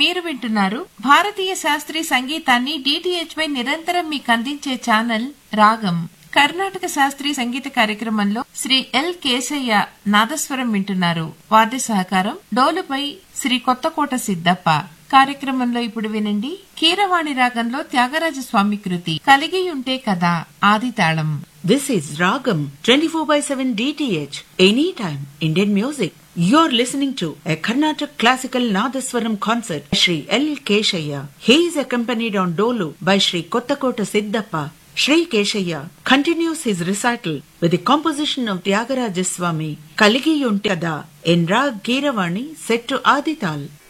మీరు వింటున్నారు భారతీయ శాస్త్రీయ సంగీతాన్ని డిటిహెచ్ పై నిరంతరం మీకు అందించే ఛానల్ రాగం కర్ణాటక శాస్త్రీయ సంగీత కార్యక్రమంలో శ్రీ ఎల్ కేశయ్య నాదస్వరం వింటున్నారు వాద్య సహకారం డోలుపై శ్రీ కొత్తకోట సిద్దప్ప కార్యక్రమంలో ఇప్పుడు వినండి కీరవాణి రాగంలో త్యాగరాజ స్వామి కృతి కలిగి ఉంటే కదా ఆది తాళం This is Ragam 24 by 7 DTH. Anytime Indian music. You're listening to a Carnatic classical Nadaswaram concert by Sri L. Keshaya. He is accompanied on Dolu by Sri Kottakota Siddhappa. Sri Keshaya continues his recital with the composition of Tyagaraja Swami Kaligi Yuntada in Rag Kiravani set to Adital.